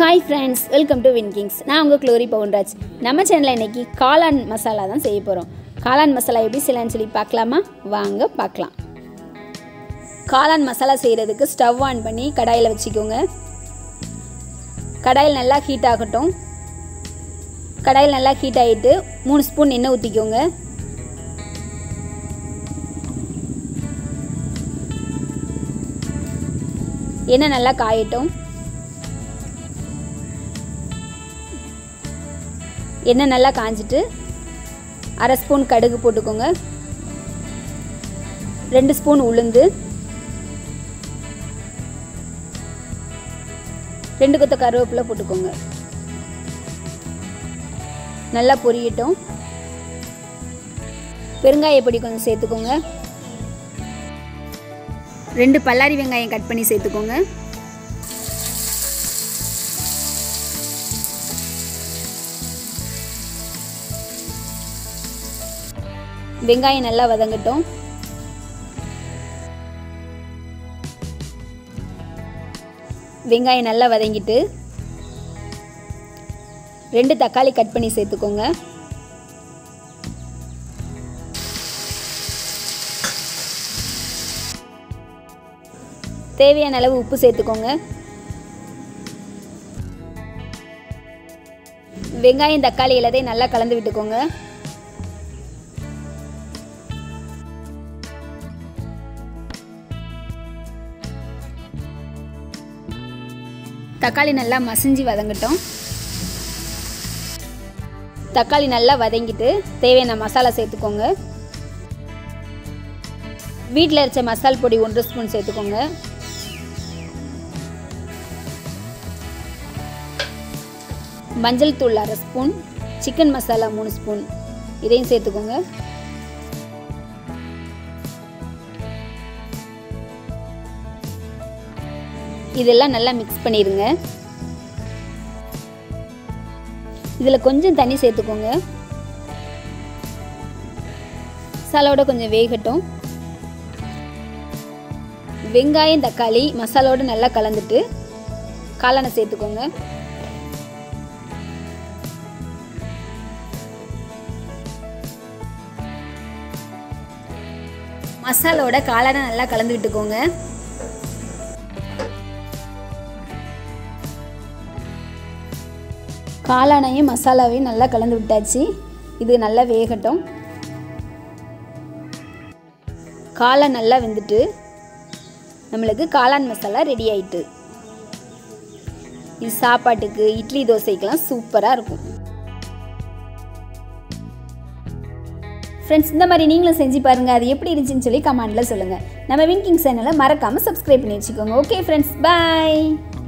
hi friends welcome to Win Kings நான் உங்கள் glory Pounraj நம்ம சேனலில் இன்னைக்கு காளான் மசாலா தான் செய்ய போகிறோம் காளான் மசாலா எப்படி செய்யலாம்னு சொல்லி பார்க்கலாமா வாங்க பார்க்கலாம் காளான் மசாலா செய்கிறதுக்கு ஸ்டவ் ஆன் பண்ணி கடாயில் வச்சுக்கோங்க கடாயில் நல்லா ஹீட் ஆகட்டும் கடாயில் நல்லா ஹீட் ஆகிட்டு மூணு ஸ்பூன் எண்ணெய் ஊற்றிக்கோங்க எண்ணெய் நல்லா காயட்டும் எண்ணெய் நல்லா காஞ்சிட்டு அரை ஸ்பூன் கடுகு போட்டுக்கோங்க ரெண்டு ஸ்பூன் உளுந்து ரெண்டு கொத்த கருவேப்பிலை போட்டுக்கோங்க நல்லா பொரியட்டும் பெருங்காய பொடி கொஞ்சம் சேர்த்துக்கோங்க ரெண்டு பல்லாரி வெங்காயம் கட் பண்ணி சேர்த்துக்கோங்க வெங்காயம் நல்லா வதங்கட்டும் வெங்காயம் நல்லா வதங்கிட்டு ரெண்டு தக்காளி கட் பண்ணி சேர்த்துக்கோங்க தேவையான அளவு உப்பு சேர்த்துக்கோங்க வெங்காயம் தக்காளி எல்லாத்தையும் நல்லா கலந்து விட்டுக்கோங்க தக்காளி நல்லா மசிஞ்சு வதங்கட்டும் தக்காளி நல்லா வதங்கிட்டு தேவையான மசாலா சேர்த்துக்கோங்க வீட்டில் அரைச்ச மசால் பொடி ஒன்றரை ஸ்பூன் சேர்த்துக்கோங்க மஞ்சள் தூள் அரை ஸ்பூன் சிக்கன் மசாலா மூணு ஸ்பூன் இதையும் சேர்த்துக்கோங்க இதெல்லாம் நல்லா மிக்ஸ் பண்ணிடுங்க இதில் கொஞ்சம் தண்ணி சேர்த்துக்கோங்க மசாலாவோட கொஞ்சம் வேகட்டும் வெங்காயம் தக்காளி மசாலாவோட நல்லா கலந்துட்டு காளானை சேர்த்துக்கோங்க மசாலோட காளானை நல்லா கலந்து விட்டுக்கோங்க காளானையும் மசாலாவையும் நல்லா கலந்து விட்டாச்சு இது நல்லா வேகட்டும் காளான் நல்லா வெந்துட்டு நம்மளுக்கு காளான் மசாலா ரெடி ஆயிட்டு இது சாப்பாட்டுக்கு இட்லி தோசைக்கெல்லாம் சூப்பராக இருக்கும் ஃப்ரெண்ட்ஸ் இந்த மாதிரி நீங்களும் செஞ்சு பாருங்கள் அது எப்படி இருந்துச்சுன்னு சொல்லி கமெண்டில் சொல்லுங்கள் நம்ம வின்கிங் சேனலை மறக்காமல் சப்ஸ்கிரைப் பண்ணி வச்சுக்கோங்க ஓகே ஃப்ரெண்ட்ஸ் பாய்